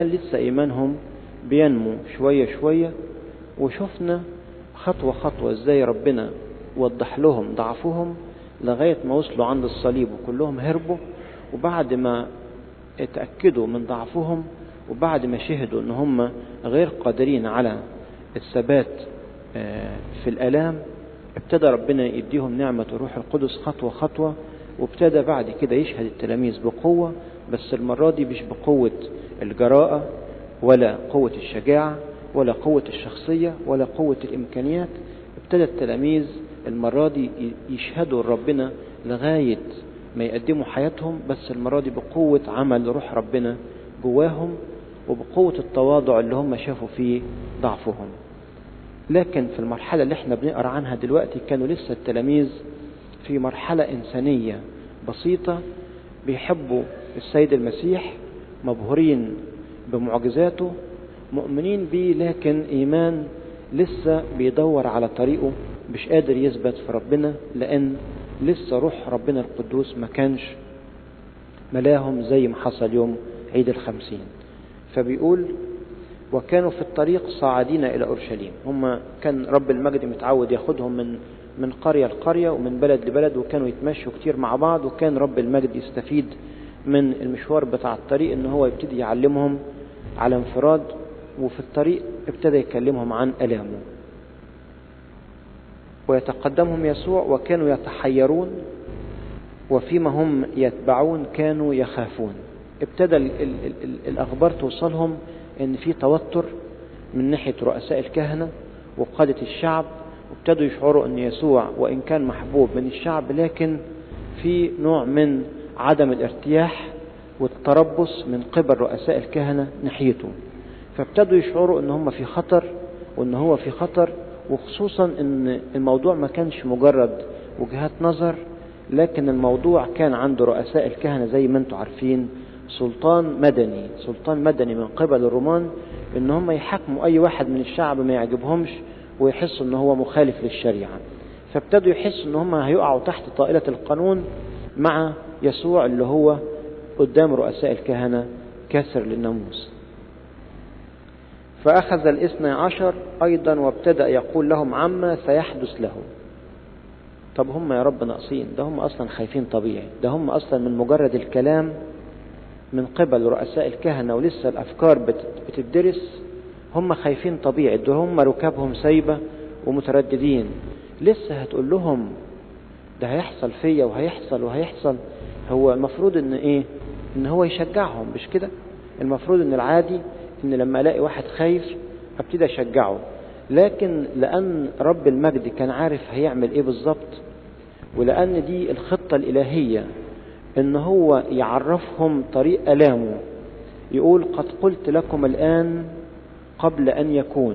لسه إيمانهم بينمو شوية شوية وشفنا خطوة خطوة ازاي ربنا وضح لهم ضعفهم لغاية ما وصلوا عند الصليب وكلهم هربوا وبعد ما اتأكدوا من ضعفهم وبعد ما شهدوا ان هم غير قادرين على الثبات في الآلام ابتدى ربنا يديهم نعمة الروح القدس خطوة خطوة وابتدى بعد كده يشهد التلاميذ بقوة بس المرة دي مش بقوة الجراءة ولا قوة الشجاعة ولا قوة الشخصية ولا قوة الإمكانيات ابتدى التلاميذ المرة دي يشهدوا ربنا لغاية ما يقدموا حياتهم بس المرة دي بقوة عمل روح ربنا جواهم وبقوة التواضع اللي هم شافوا فيه ضعفهم لكن في المرحلة اللي احنا بنقرأ عنها دلوقتي كانوا لسه التلاميذ في مرحلة إنسانية بسيطة بيحبوا السيد المسيح مبهورين بمعجزاته مؤمنين بيه لكن إيمان لسه بيدور على طريقه مش قادر يثبت في ربنا لأن لسه روح ربنا القدوس ما كانش ملاهم زي ما حصل يوم عيد الخمسين فبيقول وكانوا في الطريق صاعدين إلى أورشليم هم كان رب المجد متعود ياخدهم من من قرية لقرية ومن بلد لبلد وكانوا يتمشوا كتير مع بعض وكان رب المجد يستفيد من المشوار بتاع الطريق ان هو يبتدي يعلمهم على انفراد وفي الطريق ابتدى يكلمهم عن ألامه ويتقدمهم يسوع وكانوا يتحيرون وفيما هم يتبعون كانوا يخافون ابتدى ال ال ال الأخبار توصلهم ان في توتر من ناحية رؤساء الكهنة وقادة الشعب وابتدوا يشعروا ان يسوع وان كان محبوب من الشعب لكن في نوع من عدم الارتياح والتربص من قبل رؤساء الكهنة ناحيته فابتدوا يشعروا ان هم في خطر وان هو في خطر وخصوصا ان الموضوع ما كانش مجرد وجهات نظر لكن الموضوع كان عند رؤساء الكهنة زي ما انتم عارفين سلطان مدني سلطان مدني من قبل الرومان ان هم يحاكموا اي واحد من الشعب ما يعجبهمش ويحسوا ان هو مخالف للشريعة فابتدوا يحسوا ان هم هيقعوا تحت طائلة القانون مع يسوع اللي هو قدام رؤساء الكهنة كسر للناموس فأخذ الاثنى عشر أيضا وابتدأ يقول لهم عما سيحدث له طب هم يا رب ناقصين ده هم أصلا خايفين طبيعي ده هم أصلا من مجرد الكلام من قبل رؤساء الكهنة ولسه الأفكار بتدرس هم خايفين طبيعي ده هم ركابهم سايبة ومترددين لسه هتقول لهم ده هيحصل فيا وهيحصل وهيحصل هو المفروض ان ايه ان هو يشجعهم مش كده المفروض ان العادي ان لما الاقي واحد خايف ابتدي اشجعه لكن لان رب المجد كان عارف هيعمل ايه بالظبط ولان دي الخطة الالهية ان هو يعرفهم طريق الامه يقول قد قلت لكم الان قبل ان يكون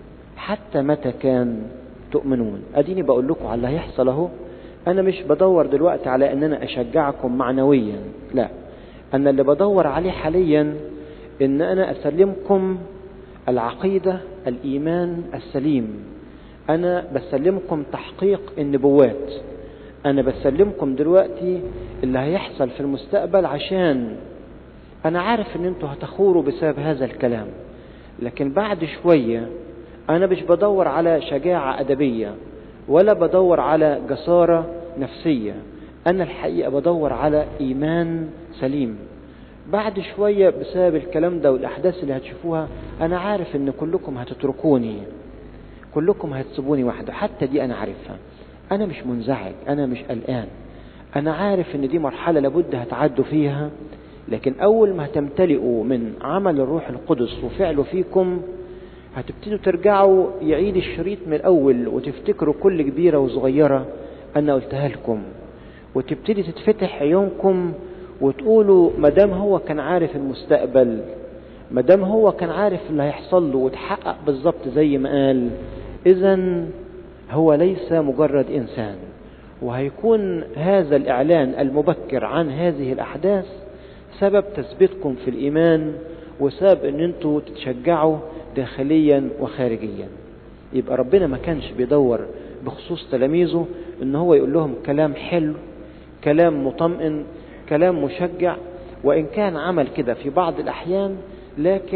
حتى متى كان تؤمنون اديني بقول لكم على اللي هيحصل اهو انا مش بدور دلوقتي على ان انا اشجعكم معنويا لا انا اللي بدور عليه حاليا ان انا اسلمكم العقيدة الايمان السليم انا بسلمكم تحقيق النبوات انا بسلمكم دلوقتي اللي هيحصل في المستقبل عشان انا عارف ان انتوا هتخوروا بسبب هذا الكلام لكن بعد شوية انا مش بدور على شجاعة ادبية ولا بدور على جسارة نفسية أنا الحقيقة بدور على إيمان سليم بعد شوية بسبب الكلام ده والأحداث اللي هتشوفوها أنا عارف إن كلكم هتتركوني كلكم هتسيبوني وحده حتى دي أنا عارفها أنا مش منزعج أنا مش قلقان أنا عارف إن دي مرحلة لابد هتعدوا فيها لكن أول ما هتمتلئوا من عمل الروح القدس وفعله فيكم هتبتدوا ترجعوا يعيد الشريط من الأول وتفتكروا كل كبيرة وصغيرة أنا قلتها لكم وتبتدي تتفتح عيونكم وتقولوا مدام هو كان عارف المستقبل مدام هو كان عارف اللي هيحصل له وتحقق بالظبط زي ما قال إذا هو ليس مجرد إنسان وهيكون هذا الإعلان المبكر عن هذه الأحداث سبب تثبيتكم في الإيمان وسبب أن أنتوا تتشجعوا داخليا وخارجيا يبقى ربنا ما كانش بيدور بخصوص تلاميذه ان هو يقول لهم كلام حلو كلام مطمئن كلام مشجع وان كان عمل كده في بعض الاحيان لكن